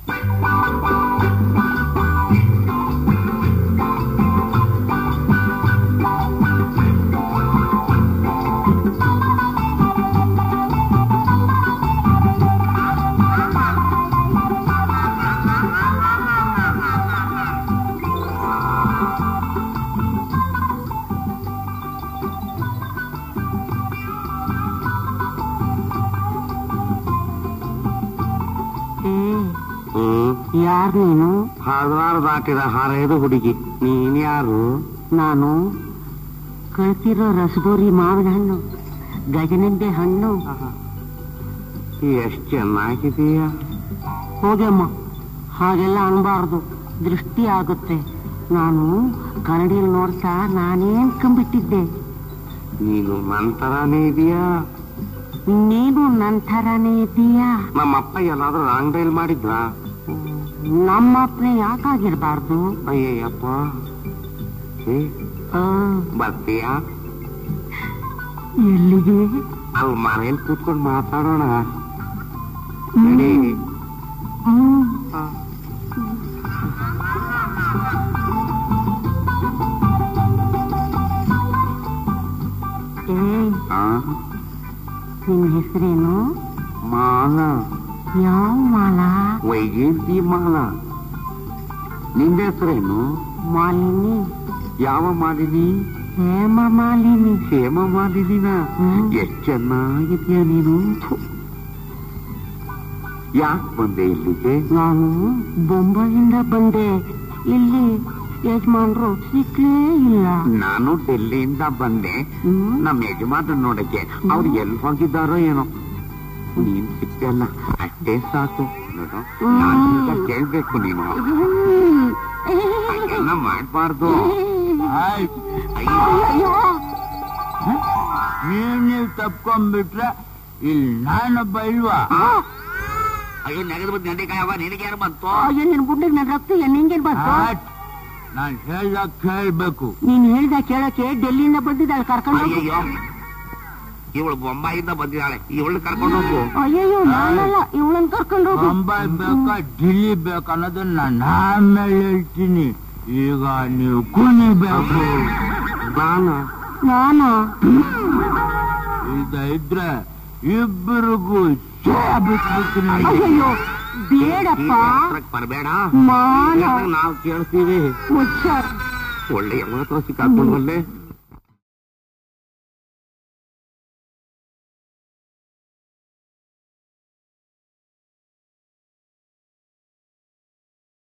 ಹ್ಮ್ ಯಾರು ನೀನು ಹದಿನಾರು ದಾಟಿದ ಹರೈದು ಹುಡುಗಿ ನೀನ್ ಯಾರು ನಾನು ಕಳ್ತಿರೋ ರಸಗೋರಿ ಮಾವಿನ ಹಣ್ಣು ಗಜನಿಂಬೆ ಹಣ್ಣು ಎಷ್ಟ್ ಚೆನ್ನಾಗಿದೀಯ ಹೋಗಮ್ಮ ಹಾಗೆಲ್ಲ ಅನ್ಬಾರ್ದು ದೃಷ್ಟಿ ಆಗುತ್ತೆ ನಾನು ಕನ್ನಡಿಯಲ್ಲಿ ನೋಡ್ತಾ ನಾನೇ ಅನ್ಕೊಂಡ್ಬಿಟ್ಟಿದ್ದೆ ನೀನು ನನ್ ತರಾನೇ ಇದೀಯಾ ನೀನು ನನ್ ಥರಾನೇ ಇದ್ದೀಯಾ ನಮ್ಮಪ್ಪ ಎಲ್ಲಾದ್ರೂ ರಾಂಗ್ ಡೈಲ್ ಮಾಡಿದ್ರ ನಮ್ಮ ಅಪ್ಪನೇ ಯಾಕಾಗಿರ್ಬಾರ್ದು ಅಯ್ಯಯ್ಯಪ್ಪ ಏ, ಆ, ಬರ್ತೀಯಾ ಎಲ್ಲಿಗೆ ಅಲ್ಲಿ ಮನೇಲಿ ಕೂತ್ಕೊಂಡು ಮಾತಾಡೋಣ ನಡಿ. ಹ್ಮ್ ಏಯ್ ಆ, ನಿನ್ ಹೆಸರೇನು ಮಾಲ ಯಾವ ಮಾಲ ವೈಜಯಂತಿ ಮಾಲ ನಿಂದ ಹೆಸರೇನು ಮಾಲಿನಿ ಯಾವ ಮಾಲಿನಿ ಹೇಮ ಮಾಲಿನಿ ಹೇಮ ಮಾಲಿನಿನ ಹ್ಮ್. ಎಷ್ಟ್ ಚೆನ್ನಾಗಿದ್ಯಾ ನೀನು ಯಾಕೆ ಬಂದೆ ಇಲ್ಲಿಗೆ ನಾನು ಬೊಂಬೈಯಿಂದ ಬಂದೆ ಇಲ್ಲಿ ಯಜಮಾನ್ರು ಸಿಕ್ಲೇ ಇಲ್ಲ ನಾನು ಡೆಲ್ಲಿಯಿಂದ ಬಂದೆ ಹ್ಮ್. ನಮ್ಮ ಯಜಮಾನ ನೋಡಕ್ಕೆ ಅವ್ರು ಎಲ್ಲಿ ಹೋಗಿದ್ದಾರೋ ಏನೋ ನೀನ್ ಸಿಕ್ತಲ್ಲ ಅಷ್ಟೇ ಸಾಕು ನೋಡು ನಾನು ಈಗ ಕೇಳ್ಬೇಕು ನೀನು ಹ್ಮ್. ಹಾಗೆಲ್ಲ ಮಾಡ್ಬಾರ್ದು ಅಯ್ಯೋ ಅಯ್ಯೋ ನೀವ್ ನೀವ್ ತಪ್ಕೊಂಡ್ಬಿಟ್ರೆ ಇಲ್ಲಿ ನಾನೊಬ್ಬ ಇಲ್ವಾ ಅಯ್ಯೋ ನೆಗದು ಬಂದು ನೆಂಡೆಕಾಯವ ನಿನಗೆ ಯಾರು ಬಂತು ಅಯ್ಯೋ ನಿನ್ ಗುಡ್ಡಿಗೆ ನನ್ನ ರಕ್ತ ನಿಂಗೇನ್ ಬಂತು ಆಟ್. ನಾನ್ ಹೇಳ್ದಾಗ ಕೇಳ್ಬೇಕು ನೀನ್ ಹೇಳ್ದ ಕೇಳಕ್ಕೆ ಡೆಲ್ಲಿಯಿಂದ ಬಂದಿದ್ದಾಳೆ ಕರ್ಕೊಂಡು ಹೋಗು. ಅಯ್ಯಯ್ಯೋ ಇವಳು ಬೊಂಬಾಯಿಂದ ಬಂದಿದ್ದಾಳೆ ಇವಳು ಕರ್ಕೊಂಡು ಹೋಗು ಅಯ್ಯಯ್ಯೋ ನಾನಲ್ಲ ಇವಳನ್ ಕರ್ಕೊಂಡು ಹೋಗು ಬೊಂಬಾಯಿ ಬೇಕಾ ಡಿಲ್ಲಿ ಬೇಕಾ ಅನ್ನೋದನ್ನ ನಾನು ಆಮೇಲೆ ಹೇಳ್ತೀನಿ ಈಗ ನೀವು ಕುಣಿಬೇಕು ನಾನು ನಾನು ಇದ ಇದ್ರೆ ಇಬ್ಬರಿಗೂ ಬಿಟ್ಬಿಡ್ತೀನಿ ಅಯ್ಯಯ್ಯೋ ಬೇಡಪ್ಪ ಬರಬೇಡ ಮಾನ ನಾವು ಕೇಳ್ತೀವಿ ಮುಚ್ಚ ಒಳ್ಳೆ ಎಲ್ಲ ಸಿಕ್ಕಾಕೊಂಡು ಬಲ್ಲೆ